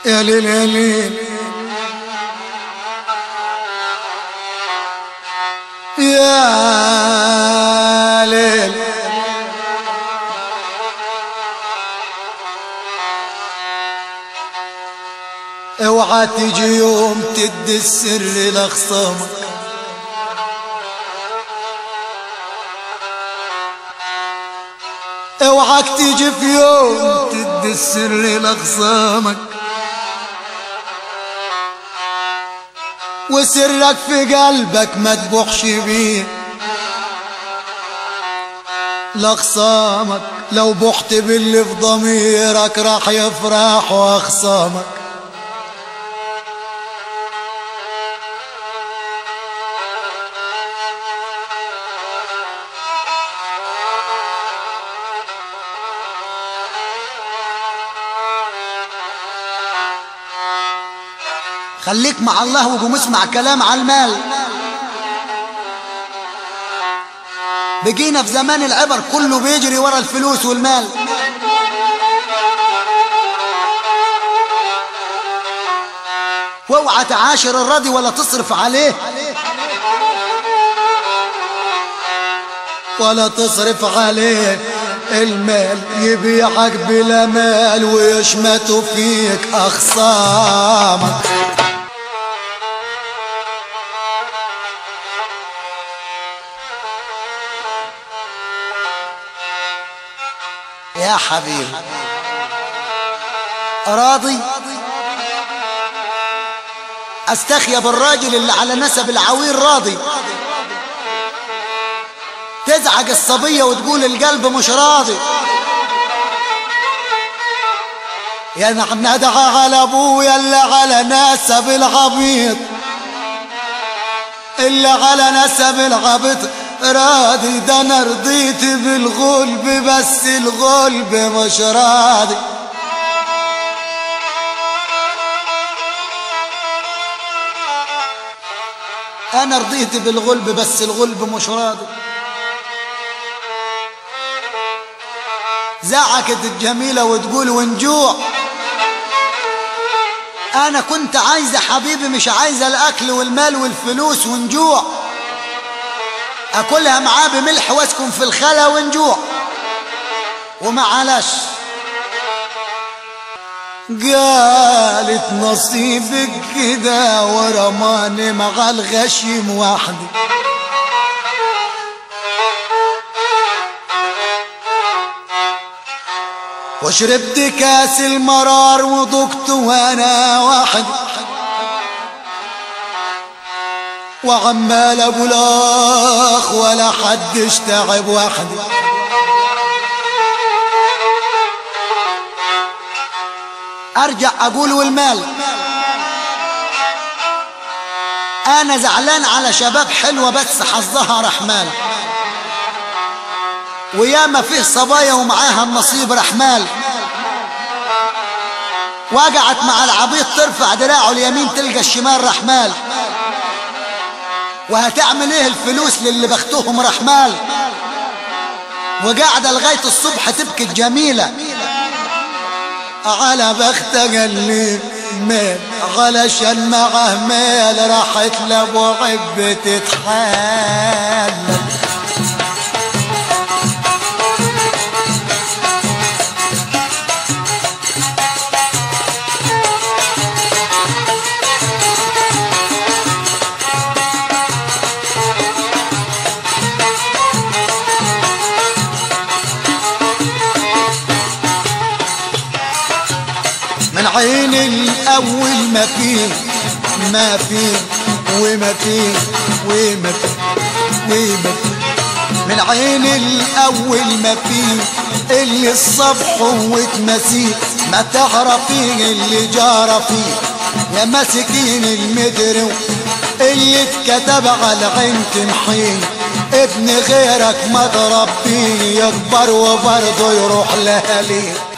يا ليل يا ليل يا ليل اوعى تجي يوم تدي السر لخصامك اوعاك تيجي في يوم تدي السر لخصامك وسرك في قلبك ما تبوحش بيه لخصامك لو بحت باللي في ضميرك راح يفرحوا اخصامك خليك مع الله وقوم اسمع كلام على المال بقينا في زمان العبر كله بيجري ورا الفلوس والمال واوعى تعاشر الراضي ولا تصرف عليه ولا تصرف عليه المال يبيعك بلا مال ويشمتوا فيك اخصامك يا حبيبي راضي استخيب الراجل اللي على نسب العوير راضي تزعج الصبية وتقول القلب مش راضي يا نعم ندعى على ابويا اللي على نسب العبيط اللي على نسب العبيط راضي ده انا رضيت بالغلب بس الغلب مش راضي انا رضيت بالغلب بس الغلب مش راضي زعكت الجميلة وتقول ونجوع انا كنت عايزة حبيبي مش عايزة الاكل والمال والفلوس ونجوع اكلها معاه بملح واسكن في الخلا ونجوع ومعلش قالت نصيبك كده ورماني مع الغشيم وحدي وشربت كاس المرار وضقت وانا واحد وعمال اقول اخ ولا حدش تعب وحدي ارجع اقول والمال انا زعلان على شباب حلوه بس حظها رحمال وياما فيه صبايا ومعاها النصيب رحمال وقعت مع العبيط ترفع دراعه اليمين تلقى الشمال رحمال وهتعمل ايه الفلوس للي بختهم رحمال وقاعدة لغاية الصبح تبكي الجميلة على بختها اللي مال علشان معه مال راحت لابو عب تتحال من عين الاول ما فيه ما فيه وما فيه وما فيه وما فيه من عين الاول ما فيه اللي الصبح وتمسيه ما تعرفيه اللي جرى فيه يا مسكين المدر اللي اتكتب على عين تمحيه ابن غيرك ما تربيه يكبر وبرضه يروح لهاليه